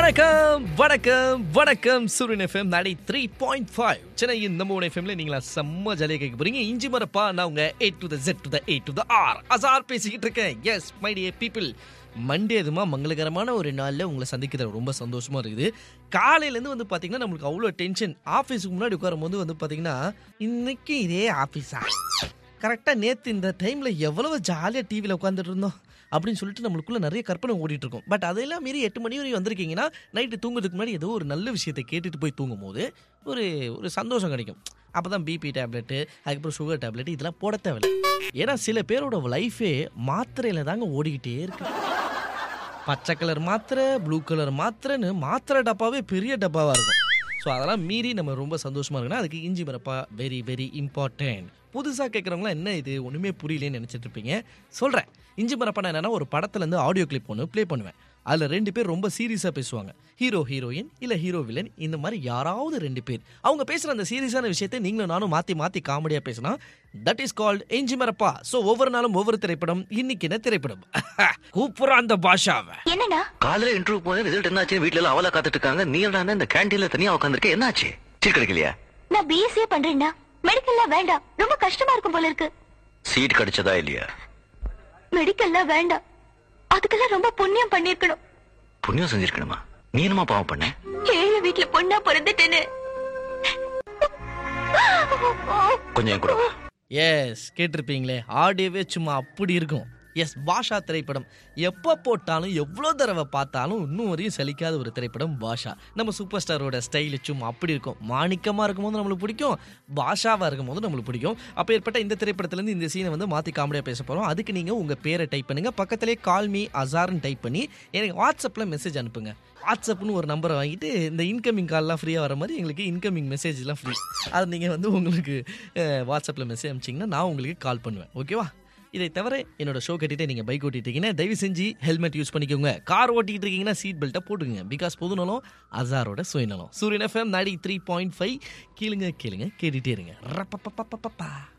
வணக்கம் வணக்கம் வணக்கம் சூரியன் எஃப்எம் நாடி த்ரீ பாயிண்ட் ஃபைவ் சென்னையின் நம்ம ஒன் எஃப்எம்ல நீங்களா செம்ம ஜாலியாக கேட்க போறீங்க இஞ்சி மரப்பா நான் உங்க A to the Z to the A to the R Azhar பேசிக்கிட்டு இருக்கேன் yes my dear people Monday அதுமா மங்களகரமான ஒரு நாளில் உங்களை சந்திக்கிறது ரொம்ப சந்தோஷமா இருக்குது காலையிலேருந்து வந்து பார்த்தீங்கன்னா நம்மளுக்கு அவ்வளோ டென்ஷன் ஆஃபீஸுக்கு முன்னாடி உட்காரும் போது வந்து பார்த்தீங்கன்னா இன்னைக்கு இதே ஆஃபீஸா கரெக்டாக நேற்று இந்த டைமில் எவ்வளவு ஜாலியாக டிவியில் உட்காந்துட்டு இருந்தோம் அப்படின்னு சொல்லிட்டு நம்மளுக்குள்ள நிறைய கற்பனை ஓடிட்டு இருக்கும் பட் அதெல்லாம் மீறி எட்டு மணி வரையும் வந்திருக்கீங்கன்னா நைட்டு தூங்குறதுக்கு முன்னாடி ஏதோ ஒரு நல்ல விஷயத்தை கேட்டுட்டு போய் தூங்கும் போது ஒரு ஒரு சந்தோஷம் கிடைக்கும் அப்போ தான் பிபி டேப்லெட்டு அதுக்கப்புறம் சுகர் டேப்லெட் இதெல்லாம் போட தேவையில்லை ஏன்னா சில பேரோட லைஃபே மாத்திரையில் தாங்க ஓடிக்கிட்டே இருக்கு பச்சை கலர் மாத்திரை ப்ளூ கலர் மாத்திரைன்னு மாத்திரை டப்பாவே பெரிய டப்பாவாக இருக்கும் ஸோ அதெல்லாம் மீறி நம்ம ரொம்ப சந்தோஷமா இருக்குன்னா அதுக்கு இஞ்சி மரப்பா வெரி வெரி இம்பார்ட்டன்ட் புதுசாக கேட்குறவங்களாம் என்ன இது ஒன்றுமே புரியலன்னு நினச்சிட்டு இருப்பீங்க சொல்கிறேன் இஞ்சி மரப்பா நான் என்னன்னா ஒரு படத்துலேருந்து ஆடியோ கிளிப் ஒன்று ப்ளே பண்ணுவேன் அதில் ரெண்டு பேர் ரொம்ப சீரியஸாக பேசுவாங்க ஹீரோ ஹீரோயின் இல்லை ஹீரோ வில்லன் இந்த மாதிரி யாராவது ரெண்டு பேர் அவங்க பேசுகிற அந்த சீரியஸான விஷயத்தை நீங்களும் நானும் மாற்றி மாற்றி காமெடியாக பேசினா தட் இஸ் கால்ட் எஞ்சி மரப்பா ஸோ ஒவ்வொரு நாளும் ஒவ்வொரு திரைப்படம் இன்னைக்கு என்ன திரைப்படம் கூப்பிட்ற அந்த பாஷாவை என்னண்ணா காலையில இன்டர்வியூ போய் ரிசல்ட் என்னாச்சு வீட்ல எல்லாம் அவலா காத்துட்டு இருக்காங்க நீ என்னடா இந்த கேண்டீன்ல தனியா உட்காந்துருக்க என்னாச்சு சீட் கிடைக்கலையா நான் பிஎஸ்சி பண்றேன்னா மெடிக்கல்லாம் வேண்டாம் ரொம்ப கஷ்டமா இருக்கும் போல இருக்கு சீட் கிடைச்சதா இல்லையா மெடிக்கல்லாம் வேண்டாம் அதுக்கெல்லாம் ரொம்ப புண்ணியம் பண்ணிருக்கணும் புண்ணியம் செஞ்சிருக்கணுமா நீ என்னமா பாவம் பண்ண ஏழை வீட்டுல பொண்ணா பிறந்துட்டேன்னு கொஞ்சம் என் கூட வா. எஸ் கேட்டிருப்பீங்களே ஆடியோவே சும்மா அப்படி இருக்கும் எஸ் பாஷா திரைப்படம் எப்போ போட்டாலும் எவ்வளோ தடவை பார்த்தாலும் இன்னும் வரையும் சலிக்காத ஒரு திரைப்படம் பாஷா நம்ம சூப்பர் ஸ்டாரோட ஸ்டைலு சும்மா அப்படி இருக்கும் மாணிக்கமாக இருக்கும்போது நம்மளுக்கு பிடிக்கும் பாஷாவாக இருக்கும்போது நம்மளுக்கு பிடிக்கும் அப்போ ஏற்பட்ட இந்த திரைப்படத்துலேருந்து இந்த சீனை வந்து மாற்றி காமெடியாக பேச போகிறோம் அதுக்கு நீங்கள் உங்கள் பேரை டைப் பண்ணுங்கள் பக்கத்துலேயே கால் மீ அசார்னு டைப் பண்ணி எனக்கு வாட்ஸ்அப்பில் மெசேஜ் அனுப்புங்க வாட்ஸ்அப்னு ஒரு நம்பரை வாங்கிட்டு இந்த இன்கமிங் கால்லாம் ஃப்ரீயாக வர மாதிரி எங்களுக்கு இன்கமிங் மெசேஜ்லாம் ஃப்ரீ அது நீங்கள் வந்து உங்களுக்கு வாட்ஸ்அப்பில் மெசேஜ் அனுப்பிச்சிங்கன்னா நான் உங்களுக்கு கால் பண்ணுவேன் ஓகேவா இதை தவிர என்னோட ஷோ கட்டிட்டு நீங்கள் பைக் ஓட்டிட்டு இருக்கீங்கன்னா தயவு செஞ்சு ஹெல்மெட் யூஸ் பண்ணிக்கோங்க கார் ஓட்டிட்டு இருக்கீங்கன்னா சீட் பெல்ட்டை போட்டுங்க பிகாஸ் பொதுநலம் அசாரோட சுயநலம் சூரியன் எஃப்எம் நாடி த்ரீ பாயிண்ட் ஃபைவ் கேளுங்க கேளுங்க கேட்டுட்டே இருங்க ரப்பப்பப்பப்பப்பா